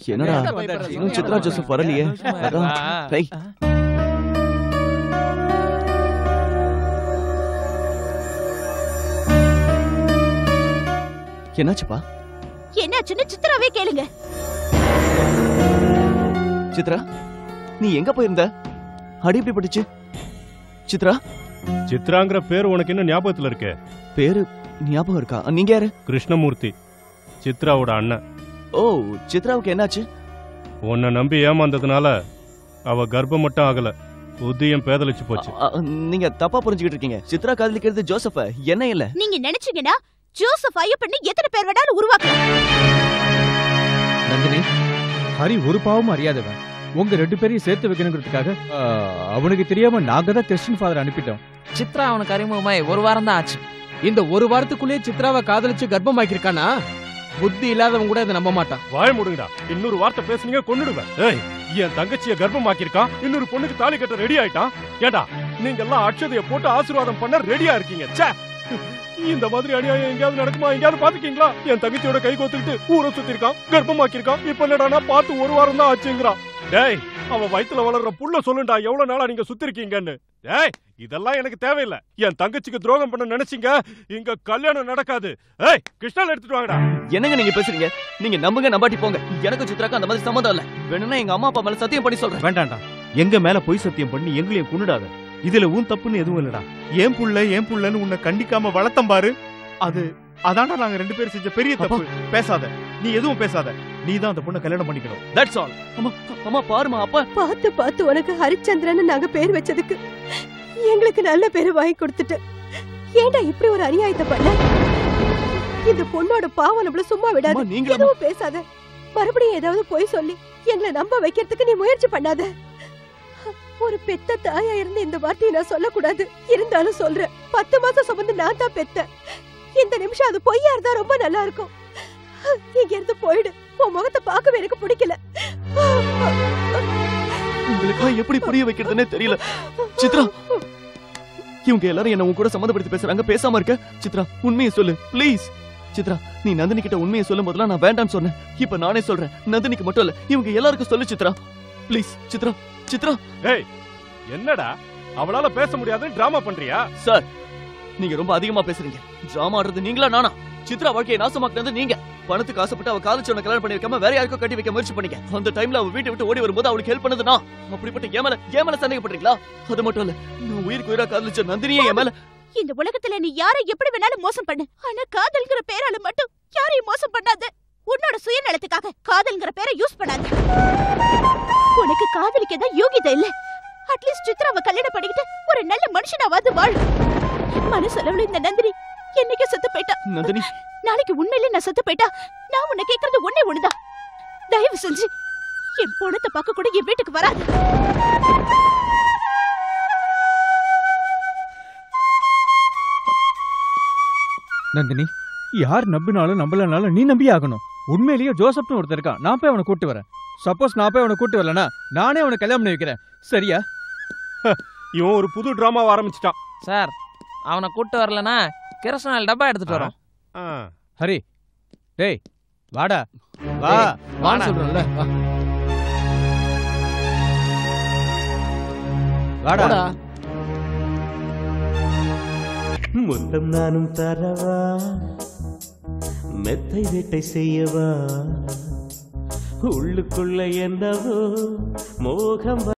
என்னடா பயப்படுறது? இன்னும் சித்ரா ஜோசப் வரலையே அதான் டேய், என்னாச்சுப்பா என்னாச்சுன்னு சித்ராவே கேளுங்க சித்ரா நீ எங்க போயிருந்த அடி எப்படி பட்டுச்சு சித்ரா சித்ராங்கிற பேர் உனக்கு இன்னும் ஞாபகத்துல இருக்கே பேரு ஞாபகம் இருக்கா நீங்க யாரு கிருஷ்ணமூர்த்தி சித்ராவோட அண்ணன் ஓ சித்ராவுக்கு என்னாச்சு உன்னை நம்பி ஏமாந்ததுனால அவ கர்ப்பம் மட்டும் ஆகல புத்தியும் பேதலிச்சு போச்சு அ, அ, நீங்க தப்பா புரிஞ்சுக்கிட்டு இருக்கீங்க சித்ரா காதலிக்கிறது ஜோசப்ப என்ன இல்ல நீங்க நினைச்சீங்கன்னா ஜோசப் ஐயப்பன்னு எத்தனை பேர் வேணாலும் உருவாக்கலாம் நந்தினி ஹரி ஒரு பாவமும் அறியாதவன் உங்க ரெண்டு பேரையும் சேர்த்து வைக்கணுங்கிறதுக்காக ஆ, அவனுக்கு தெரியாம நாங்க தான் கிறிஸ்டின் ஃபாதர் அனுப்பிட்டோம் சித்ரா அவனுக்கு அறிமுகமாய் ஒரு வாரம் தான் ஆச்சு இந்த ஒரு வாரத்துக்குள்ளேயே சித்ராவை காதலிச்சு கர்ப்பமாக்கிருக்கானா புத்தி இல்லாதவன் கூட இதை நம்ப மாட்டான் வாய முடுங்கடா இன்னொரு வார்த்தை பேசுனீங்க கொன்னுடுவேன் ஏய் என் தங்கச்சிய கர்ப்பமாக்கியிருக்கான் இன்னொரு பொண்ணுக்கு தாலி கட்ட ரெடி ஆயிட்டான் ஏண்டா நீங்க எல்லாம் அக்ஷதைய போட்டு ஆசீர்வாதம் பண்ண ரெடியா இருக்கீங்க ச்சே இந்த மாதிரி அநியாயம் எங்கேயாவது நடக்குமா எங்கேயாவது பாத்துக்கீங்களா என் தங்கச்சியோட கை கோத்துக்கிட்டு ஊரை சுத்தி இருக்கான் கர்ப்பமாக்கியிருக்கான் இப்ப என்னடானா பார்த்து ஒரு வாரம் தான் ஆச்சுங்கிறான் டேய் அவன் வயித்துல வளர்ற புள்ள சொல்லுண்டா எவ்வளவு நாளா நீங்க சுத்தி இருக்கீங்கன்னு டேய் இதெல்லாம் எனக்கு தேவையில்லை என் தங்கச்சிக்கு துரோகம் பண்ண நினைச்சீங்க இங்க கல்யாணம் நடக்காது ஏய் கிருஷ்ணால எடுத்துட்டு வாங்கடா என்னங்க நீங்க பேசுறீங்க நீங்க நம்புங்க நம்பாட்டி போங்க எனக்கும் சித்ராக்கும் அந்த மாதிரி சம்மந்தம் இல்ல வேணும்னா எங்க அம்மா அப்பா மேல சத்தியம் பண்ணி சொல்றேன் வேண்டாம்டா எங்க மேல பொய் சத்தியம் பண்ணி எங்களையும் கொன்னுடாத இதுல உன் தப்புன்னு எதுவும் இல்லடா ஏன் புள்ள ஏன் புள்ளன்னு உன்னை கண்டிக்காம வளர்த்தம் பாரு அது அதான்டா நாங்க ரெண்டு பேரும் செஞ்ச பெரிய தப்பு பேசாத நீ எதுவும் பேசாத நீ தான் அந்த பொண்ணை கல்யாணம் பண்ணிக்கணும் தட்ஸ் ஆல் அம்மா அம்மா பாருமா அப்பா பார்த்து பார்த்து உனக்கு ஹரிச்சந்திரன் நாங்க பேர் வச்சதுக்கு எங்களுக்கு நல்ல பேரு வாங்கி கொடுத்துட்டு ஏன்டா இப்படி ஒரு அநியாயத்தை பண்ண இந்த பொண்ணோட பாவம் நம்மள சும்மா விடாது அம்மா நீங்களும் எதுவும் பேசாத மறுபடியும் ஏதாவது போய் சொல்லி எங்களை நம்ப வைக்கிறதுக்கு நீ முயற்சி பண்ணாத ஒரு பெத்த தாயா இருந்து இந்த வார்த்தையை நான் சொல்லக்கூடாது இருந்தாலும் சொல்றேன் பத்து மாசம் சுமந்து நான் தான் பெத்தேன் இந்த நிமிஷம் அது பொய்யா இருந்தா ரொம்ப நல்லா இருக்கும் இங்க இருந்து போயிடு உன் முகத்தை பார்க்கவே எனக்கு பிடிக்கல உங்களுக்கு எப்படி புரிய வைக்கிறதுனே தெரியல சித்ரா இவங்க எல்லாரும் என்ன உன் கூட சம்மந்தப்படுத்தி பேசுறாங்க பேசாம இருக்க சித்ரா உண்மையை சொல்லு ப்ளீஸ் சித்ரா நீ நந்தினி கிட்ட உண்மையை சொல்லும் போதெல்லாம் நான் வேண்டாம்னு சொன்னேன் இப்ப நானே சொல்றேன் நந்தினிக்கு மட்டும் இல்ல இவங்க எல்லாருக்கும் சொல்லு சித்ரா ப்ளீஸ் சித்ரா சித்ரா ஏய் என்னடா அவளால பேச முடியாதுன்னு டிராமா பண்றியா சார் நீங்க ரொம்ப அதிகமா பேசுறீங்க டிராமா ஆடுறது நீங்களா நானா சித்ரா வாழ்க்கையை நாசமாக்குனது நீங்க பணத்துக்கு ஆசைப்பட்டு அவ காதலிச்சவன கல்யாணம் பண்ணிருக்காம வேற யாருக்கும் கட்டி வைக்க முயற்சி பண்ணீங்க அந்த டைம்ல அவ வீட்டை விட்டு ஓடி வரும்போது அவளுக்கு ஹெல்ப் பண்ணது நான் அப்படிப்பட்ட ஏமல ஏமல சந்தேகப்படுறீங்களா அது மட்டும் இல்ல நான் உயிருக்கு உயிரா காதலிச்ச நந்தினியே என் மேல இந்த உலகத்துல நீ யாரை எப்படி வேணாலும் மோசம் பண்ணு ஆனா காதல்ங்கிற பேரால மட்டும் யாரையும் மோசம் பண்ணாத உன்னோட சுயநலத்துக்காக காதல்ங்கிற பேரை யூஸ் பண்ணாத உனக்கு காதலிக்க தான் யோகிதை இல்ல அட்லீஸ்ட் சித்ராவை கல்யாணம் பண்ணிக்கிட்டு ஒரு நல்ல மனுஷனாவது வாழ் மனசளவுல இந்த நந்தினி என்னைக்கு செத்து போயிட்டா நந்தினி நாளைக்கு உண்மையிலே நான் செத்து போயிட்டா நான் உன்னை கேக்குறது ஒண்ணே ஒண்ணுதான் தயவு செஞ்சு என் பொணத்தை பார்க்க கூட என் வீட்டுக்கு வராது நந்தினி யார் நம்பினாலும் நம்பலனாலும் நீ நம்பி ஆகணும் உண்மையிலேயே ஜோசப்னு ஒருத்தர் இருக்கான் நான் போய் அவனை கூட்டு வரேன் சப்போஸ் நான் போய் அவனை கூட்டு வரலனா நானே அவனை கல்யாணம் பண்ணி வைக்கிறேன் சரியா இவன் ஒரு புது டிராமாவை ஆரம்பிச்சிட்டான் சார் அவனை கூட்டு வரலனா கிருஷ்ணால் டப்பா எடுத்துட்டு வரோம் ஆ. ஹரி டேய் வாடா வா டேய், வான்னு வாடா. சொல்றேன்ல வா. வாடா போடா. முத்தம் நானும் தரவா மெத்தை வேட்டை செய்யவா உள்ளுக்குள்ள என்னவோ மோகம்